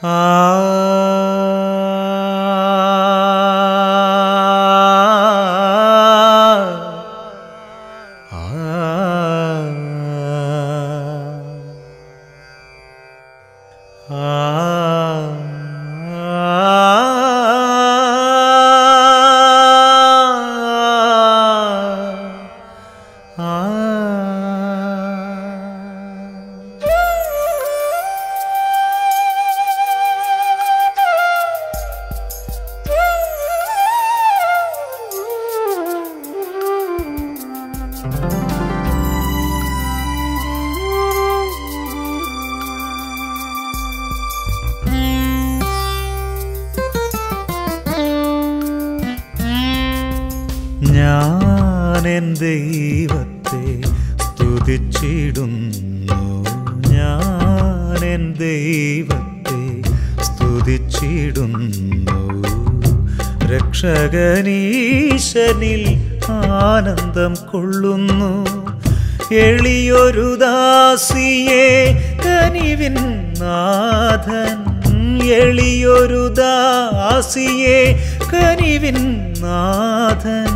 ഞാൻ എൻ ദൈവത്തെ സ്തുതിച്ചിടുന്നു ഞാൻ എൻ ദൈവത്തെ സ്തുതിച്ചിടുന്നു രക്ഷകനീശനിൽ ആനന്ദം കൊള്ളുന്നു എളിയൊരു ദാസിയെ കനിവിൻ നാഥൻ എളിയൊരു ദാസിയെ കനിവിൻ നാഥൻ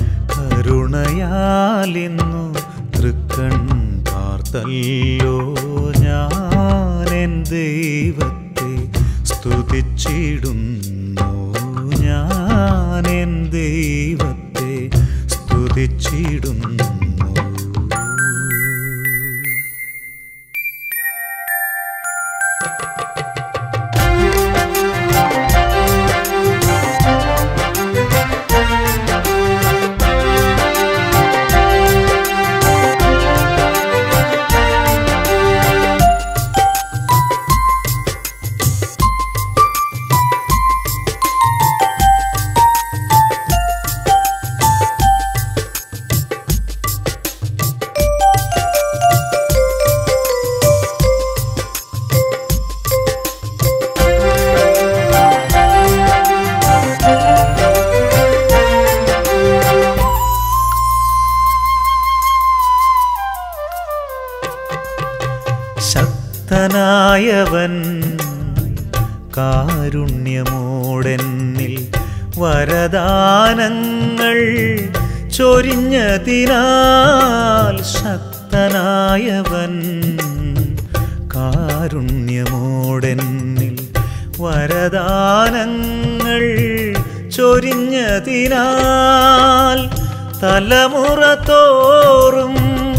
കരുണയാലിന്നു തൃക്കൺ പാർത്തല്ലോ ഞാൻ എൻ ദൈവത്തെ സ്തുതിച്ചിടുന്നു ഞാൻ എൻ ദൈവത്തെ സ്തുതിച്ചിടുന്നു ശക്തനായവൻ കാരുണ്യമോടെന്നിൽ വരദാനങ്ങൾ ചൊരിഞ്ഞതിനാൽ ശക്തനായവൻ കാരുണ്യമോടെന്നിൽ വരദാനങ്ങൾ ചൊരിഞ്ഞതിനാൽ തലമുറ തോറും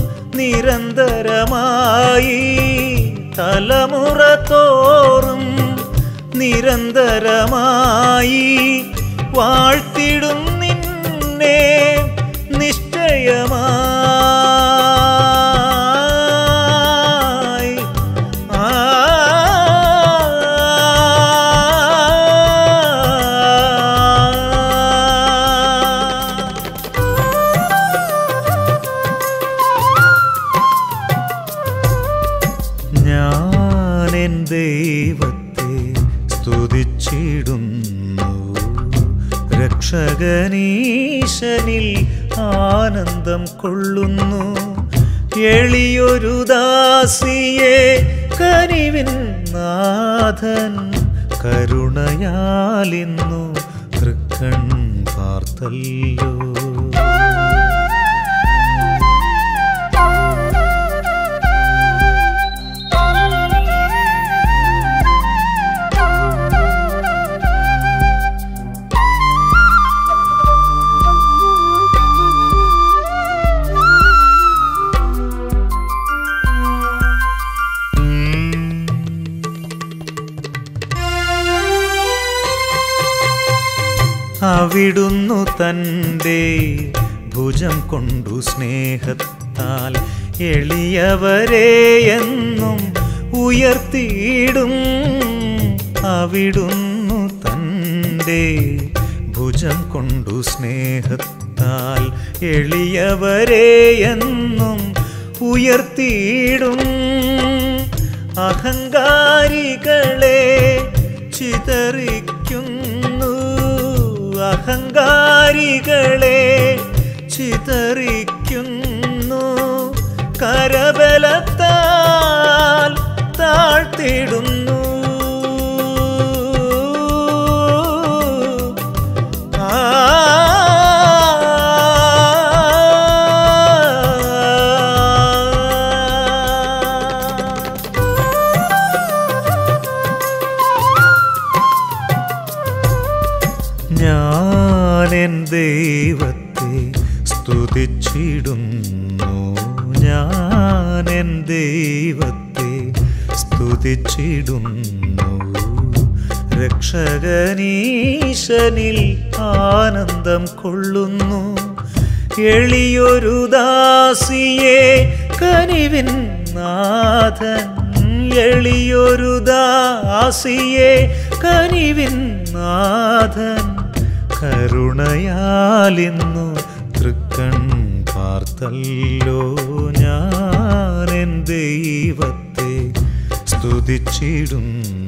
നിരന്തരമായി തലമുറ തോറും നിരന്തരമായി വാഴ്ത്തിടും നിന്നെ നിശ്ചയമായി ആ ഞാൻ എൻ ദൈവത്തെ സ്തുതിച്ചിടുന്നു രക്ഷകനീശനിൽ ആനന്ദം കൊള്ളുന്നു എളിയൊരു ദാസിയെ കനിവിൻ നാഥൻ കരുണയാലിന്നു തൃക്കൺ പാർത്തല്ലോ അവിടുന്നു തൻ്റെ ഭുജം കൊണ്ടു സ്നേഹത്താൽ എളിയവരെ എന്നും ഉയർത്തിയിടും അവിടുന്നു തൻ്റെ ഭുജം കൊണ്ടു സ്നേഹത്താൽ എളിയവരെ എന്നും ഉയർത്തിയിടും അഹങ്കാരികളെ ചിതറിക്കുന്നു അഹങ്കാരികളെ ചിതറിക്കുന്നു കരബലത്താൽ താഴ്ത്തിടുന്നു ഞാൻ എൻ ദൈവത്തെ സ്തുതിച്ചിടുന്നു ഞാൻ എൻ ദൈവത്തെ സ്തുതിച്ചിടുന്നു രക്ഷകനീശനിൽ ആനന്ദം കൊള്ളുന്നു എളിയൊരു ദാസിയെ കനിവിൻ നാഥൻ എളിയൊരു ദാസിയെ കനിവിൻ നാഥൻ കരുണയാലിന്നു തൃക്കൺ പാർത്തല്ലോ ഞാൻ എൻ ദൈവത്തെ സ്തുതിച്ചിടുന്നു